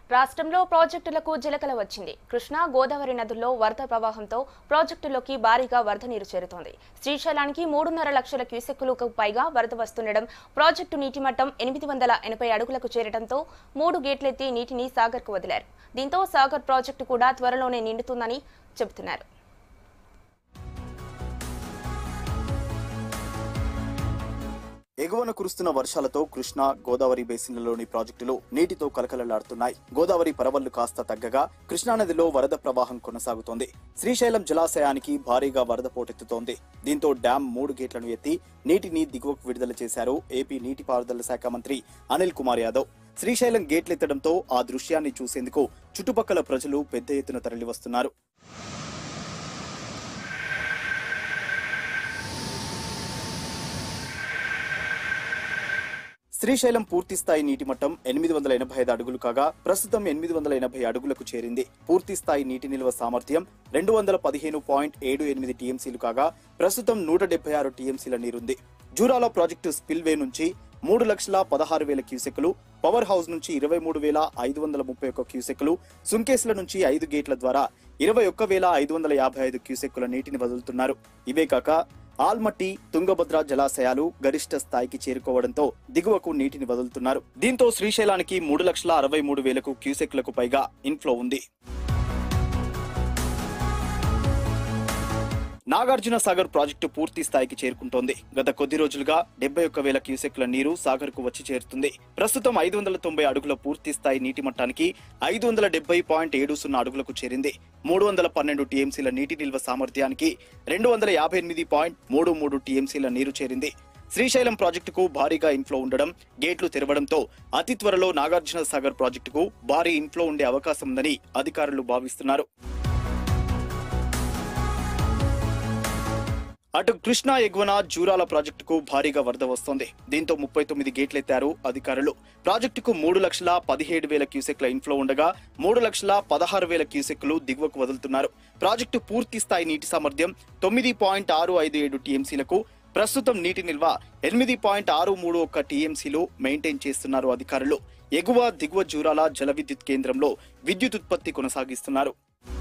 రాష్ట్రంలో ప్రాజెక్టులకు జలకల వచ్చింది కృష్ణా గోదావరి నదుల్లో వరద ప్రవాహంతో ప్రాజెక్టులోకి భారీగా వరద నీరు చేరుతోంది శ్రీశైలానికి మూడున్నర లక్షల క్యూసెక్కులకు పైగా వరద వస్తుండడం ప్రాజెక్టు నీటి మట్టం ఎనిమిది వందల ఎనభై అడుగులకు చేరడంతో మూడు గేట్లెత్తి నీటిని సాగర్కు వదిలారు దీంతో సాగర్ ప్రాజెక్టు కూడా త్వరలోనే నిండుతుందని చెబుతున్నారు ఎగువన కురుస్తున్న వర్షాలతో కృష్ణా గోదావరి బేసిన్లలోని ప్రాజెక్టులు నీటితో కలకలలాడుతున్నాయి గోదావరి పరవళ్లు కాస్త తగ్గగా కృష్ణానదిలో వరద ప్రవాహం కొనసాగుతోంది శ్రీశైలం జలాశయానికి భారీగా వరద పోటెత్తుతోంది దీంతో డ్యాం మూడు గేట్లను ఎత్తి నీటిని దిగువకు విడుదల చేశారు ఏపీ నీటిపారుదల శాఖ మంత్రి అనిల్ కుమార్ యాదవ్ శ్రీశైలం గేట్లెత్తడంతో ఆ దృశ్యాన్ని చూసేందుకు చుట్టుపక్కల ప్రజలు పెద్ద ఎత్తున తరలివస్తున్నారు శ్రీశైలం పూర్తి స్థాయి నీటి మట్టం ఎనిమిది వందల ఎనభై ఐదు అడుగులు కాగా ప్రస్తుతం ఎనిమిది వందల ఎనభై అడుగులకు చేరింది పూర్తి స్థాయి నీటి నిల్వ సామర్థ్యం రెండు వందల పదిహేను పాయింట్ ఏడు ఎనిమిది టీఎంసీలు కాగా ప్రస్తుతం నూట డెబ్బై ఆరు టీఎంసీల నీరుంది జూరాల ప్రాజెక్టు స్పిల్వే నుంచి మూడు లక్షల పదహారు వేల క్యూసెక్లు పవర్ హౌస్ నుంచి ఇరవై మూడు వేల ఐదు వందల ముప్పై ఒక్క క్యూసెక్లు సుంకేసుల నుంచి ఐదు గేట్ల ద్వారా ఇరవై ఒక్క వేల ఐదు వందల యాభై ఐదు క్యూసెక్కుల నీటిని వదులుతున్నారు ఇవే కాక ఆల్మట్టి తుంగభద్ర జలాశయాలు గరిష్ట స్థాయికి చేరుకోవడంతో దిగువకు నీటిని వదులుతున్నారు దీంతో శ్రీశైలానికి మూడు లక్షల అరవై మూడు వేలకు క్యూసెక్లకు పైగా ఇన్ఫ్లో ఉంది నాగార్జున సాగర్ ప్రాజెక్టు పూర్తి స్థాయికి చేరుకుంటోంది గత కొద్ది రోజులుగా డెబ్బై ఒక్క వేల క్యూసెక్ల నీరు సాగర్ కు వచ్చి చేరుతుంది ప్రస్తుతం ఐదు వందల తొంభై అడుగుల పూర్తి స్థాయి నీటి మట్టానికి ఐదు వందల డెబ్బై పాయింట్ ఏడు సున్నా అడుగులకు చేరింది మూడు వందల పన్నెండు టీఎంసీల నీటి నిల్వ సామర్థ్యానికి రెండు వందల యాభై ఎనిమిది పాయింట్ మూడు మూడు టీఎంసీల నీరు చేరింది శ్రీశైలం ప్రాజెక్టుకు భారీగా ఇన్ఫ్లో ఉండడం గేట్లు తెరవడంతో అతి త్వరలో నాగార్జున సాగర్ ప్రాజెక్టుకు భారీ ఇన్ఫ్లో ఉండే అవకాశం ఉందని అధికారులు భావిస్తున్నారు అటు కృష్ణా ఎగువన జూరాల ప్రాజెక్టుకు భారీగా వరద వస్తోంది దీంతో ముప్పై తొమ్మిది గేట్లెత్తారు అధికారులు ప్రాజెక్టుకు మూడు లక్షల పదిహేడు వేల క్యూసెక్ల ఇన్ఫ్లో ఉండగా మూడు లక్షల పదహారు వేల క్యూసెక్లు దిగువకు వదులుతున్నారు ప్రాజెక్టు పూర్తి స్థాయి నీటి సామర్థ్యం తొమ్మిది పాయింట్ ఆరు ఐదు ఏడు టీఎంసీలకు ప్రస్తుతం నీటి నిల్వ ఎనిమిది పాయింట్ ఆరు మూడు ఒక్క టీఎంసీలు మెయింటైన్ చేస్తున్నారు అధికారులు ఎగువ దిగువ జూరాల జల విద్యుత్ కేంద్రంలో విద్యుత్ ఉత్పత్తి కొనసాగిస్తున్నారు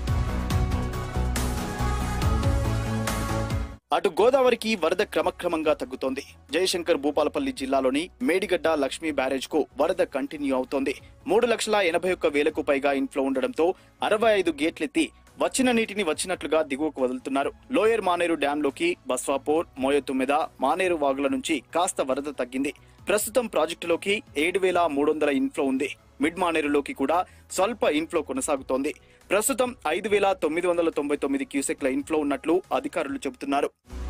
అటు గోదావరికి వరద క్రమక్రమంగా తగ్గుతోంది జయశంకర్ భూపాలపల్లి జిల్లాలోని మేడిగడ్డ లక్ష్మీ బ్యారేజ్ కు వరద కంటిన్యూ అవుతోంది మూడు లక్షల ఎనభై ఒక్క వేలకు పైగా ఇన్ఫ్లో ఉండడంతో అరవై ఐదు గేట్లెత్తి వచ్చిన నీటిని వచ్చినట్లుగా దిగువకు వదులుతున్నారు లోయర్ మానేరు డ్యాం లోకి బస్వాపూర్ మోయతుమ్మెద మానేరు వాగుల నుంచి కాస్త వరద తగ్గింది ప్రస్తుతం ప్రాజెక్టులోకి ఏడు వేల మూడు వందల ఇన్ఫ్లో ఉంది మిడ్ మానేరులోకి కూడా స్వల్ప ఇన్ఫ్లో కొనసాగుతోంది ప్రస్తుతం ఐదు వేల తొమ్మిది వందల తొంభై తొమ్మిది క్యూసెక్ల ఇన్ఫ్లో ఉన్నట్లు అధికారులు చెబుతున్నారు